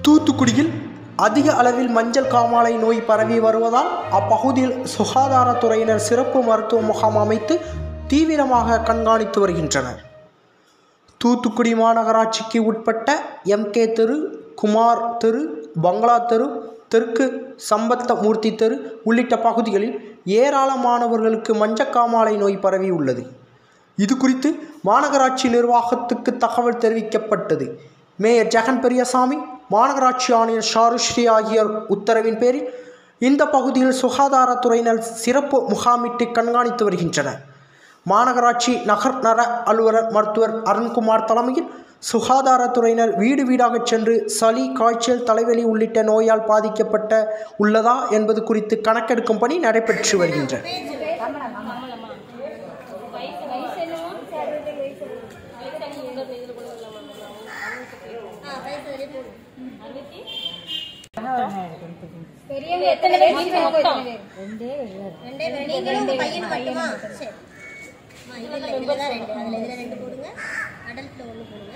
தூத்துக்குடியில் அதிக அளவில் மஞ்சள் காமாலை நோய் பரவி வருவதால் அப்பகுதியில் சுகாதாரத்துறையினர் சிறப்பு மருத்துவ முகாம் அமைத்து தீவிரமாக கண்காணித்து வருகின்றனர் தூத்துக்குடி மாநகராட்சிக்கு உட்பட்ட எம்கே தெரு குமார் தெரு பங்களா தெரு தெற்கு சம்பத்தமூர்த்தி தெரு உள்ளிட்ட பகுதிகளில் ஏராளமானவர்களுக்கு மஞ்சக்காமாலை நோய் பரவி உள்ளது இது குறித்து மாநகராட்சி நிர்வாகத்துக்கு தகவல் தெரிவிக்கப்பட்டது மேயர் ஜெகன் பெரியசாமி மாநகராட்சி ஆணையர் ஷாருஸ்ரீ ஆகியோர் உத்தரவின் பேரில் இந்த பகுதியில் சுகாதாரத்துறையினர் சிறப்பு முகாமிட்டு கண்காணித்து வருகின்றனர் மாநகராட்சி நகர் நர அலுவலர் மருத்துவர் அருண்குமார் தலைமையில் சுகாதாரத்துறையினர் வீடு வீடாகச் சென்று சளி காய்ச்சல் தலைவலி உள்ளிட்ட நோயால் பாதிக்கப்பட்ட உள்ளதா என்பது குறித்து கணக்கெடுக்கும் பணி நடைபெற்று வருகின்றன பெரியவங்க எத்தனை பேர் வீட்டுல மொத்தம் ரெண்டே பேர். ரெண்டே பேர் நீங்களும் உங்க பையனும் மட்டுமா சரி அம்மா, இது இல்ல இதுல தான் ரெண்டு அதுல இதுல ரெண்டு போடுங்க அடல்ட்ல ஒண்ணு போடுங்க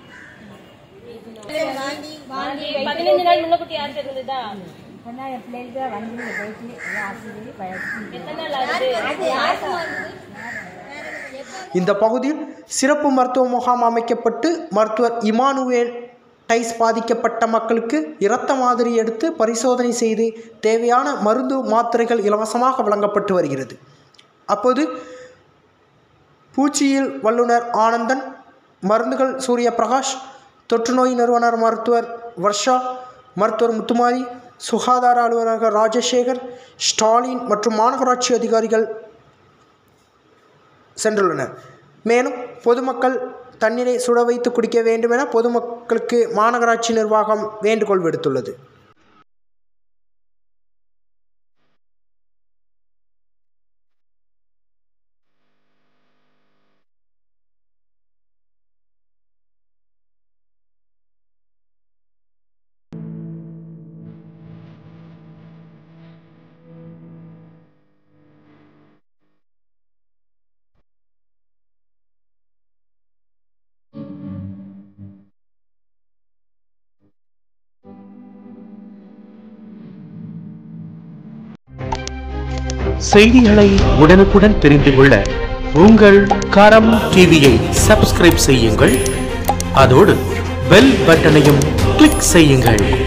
வாந்தி வாந்தி, பதினஞ்சு நாள் முன்னக்கூட்டி யாருக்கு இருந்ததா இப்பதான் என் பிள்ளைகளுக்கு வண்டியில போயிட்டு எல்லாம் ஆசிரியர் பயச்சு எத்தனை நாள் ஆகுது அது யாருக்குமா இருக்குது இந்த பகுதியில் சிறப்பு மருத்துவ முகாம் அமைக்கப்பட்டு மருத்துவர் இமானுவேல் டைஸ் பாதிக்கப்பட்ட மக்களுக்கு இரத்த மாதிரி எடுத்து பரிசோதனை செய்து தேவையான மருந்து மாத்திரைகள் இலவசமாக வழங்கப்பட்டு வருகிறது அப்போது பூச்சியியல் வல்லுநர் ஆனந்தன் மருந்துகள் சூரிய பிரகாஷ் தொற்றுநோய் நிறுவனர் மருத்துவர் வர்ஷா மருத்துவர் முத்துமாரி சுகாதார அலுவலர் ராஜசேகர் ஸ்டாலின் மற்றும் மாநகராட்சி அதிகாரிகள் சென்றுள்ளனர் மேலும் பொதுமக்கள் தண்ணீரை சுட வைத்து குடிக்க வேண்டும் என பொதுமக்களுக்கு மாநகராட்சி நிர்வாகம் வேண்டுகோள் விடுத்துள்ளது செய்திகளை உடனுக்குடன் தெரிந்து கொள்ள உங்கள் கரம் டிவியை சப்ஸ்கிரைப் செய்யுங்கள் அதோடு பெல் பட்டனையும் கிளிக் செய்யுங்கள்